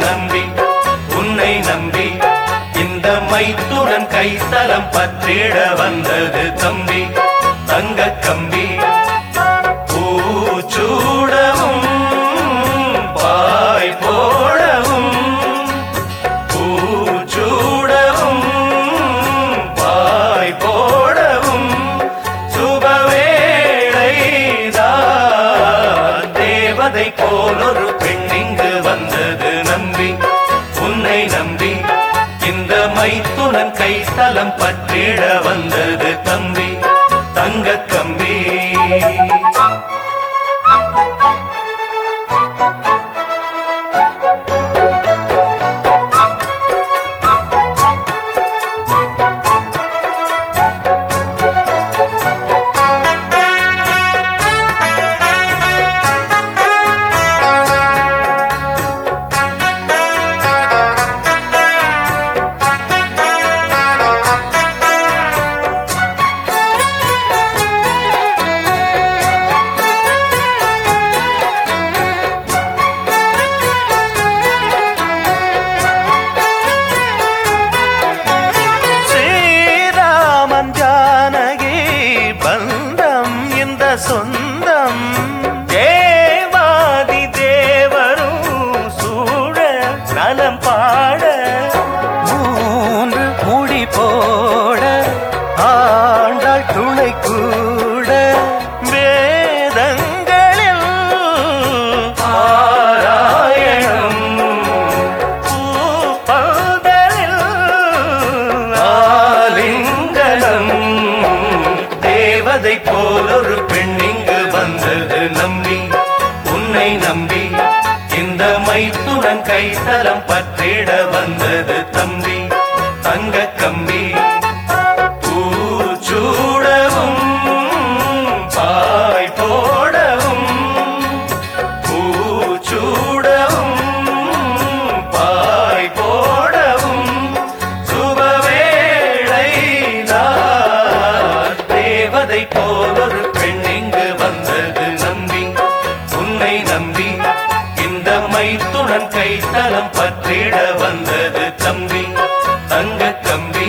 நம்பி உன்னை நம்பி இந்த மைத்துடன் கைத்தலம் பற்றிட வந்தது தம்பி தங்க கம்பி பூச்சூடவும் பாய் போடவும் பூச்சூடவும் பாய் போடவும் சுபவேளைதான் தேவதை போலொரு பெண்ணிங்கு வந்தது நம்பி உன்னை நம்பி இந்த மைத்துனன் கைத்தலம் பற்றிட வந்தது தம்பி தங்க கம்பி ஸ்ரீராமன் ஜானகி பந்தம் இந்த சொந்தம் தேவாதி தேவரும் சூழ நலம் பாட மூன்று முடி போட ஆண்டாள் துணை கூட வேதங்களில் பாராயணம் பூப்பந்தலில் ஆலிங்கனம் தேவதை போலொரு பெண் இங்கு வந்தது நம்பி உன்னை நம்பி இந்த மைத்துடன் கைத்தலம் பற்றிட வந்தது தம்பி தங்க கம்பி பூச்சூடவும் பாய் போடவும் பூச்சூடவும் பாய் போடவும் சுபவேளை தேவதை போலொரு பெண் இங்கு வந்தது நம்பி உன்னை நம்பி இந்த மைத்துடன் கைத்தலம் பற்றிட வந்தது தம்பி தங்க கம்பி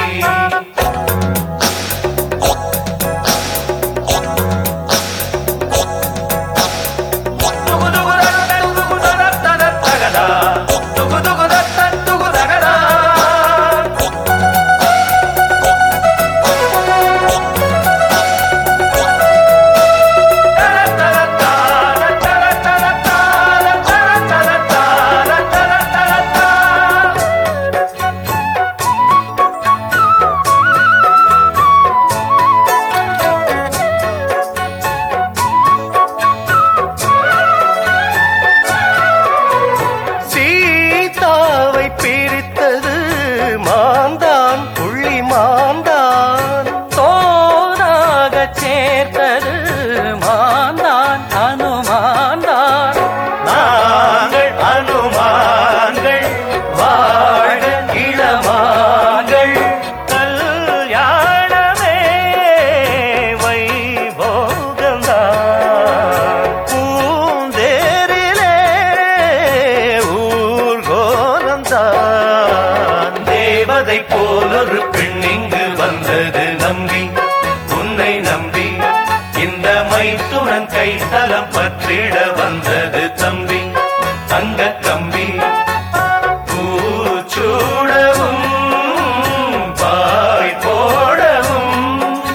சீதாவை பிரித்தது மாந்தான் புள்ளி மாந்தான் தோனாக சேர்த்தது மாந்தான் அனுமான்தான் நாங்கள் அனுமான்கள் வாழ இளமாங்கள் கல்யாணமே வைபோகம்தான் பூந்தேரிலே ஊர்கோலம்தான் தேவதை போலொரு பெண் இங்கு வந்தது நம்பி உன்னை நம்பி இந்த மைத்துடன் கைத்தலம் பற்றிட வந்தது தம்பி தங்க கம்பி பூச்சூடவும் பாய் போடவும்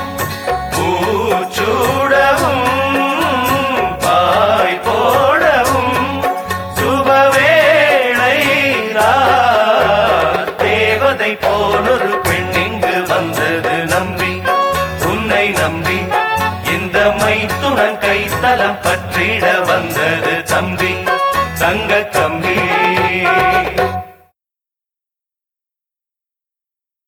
பூச்சூடவும் பாய் போடவும் சுபவேளை தேவதை போலொரு பெண் இங்கு வந்தது நம்பி உன்னை நம்பி இந்த மைத்துடன் கைத்தலம் பற்றிட வந்தது தம்பி தங்க கம்பி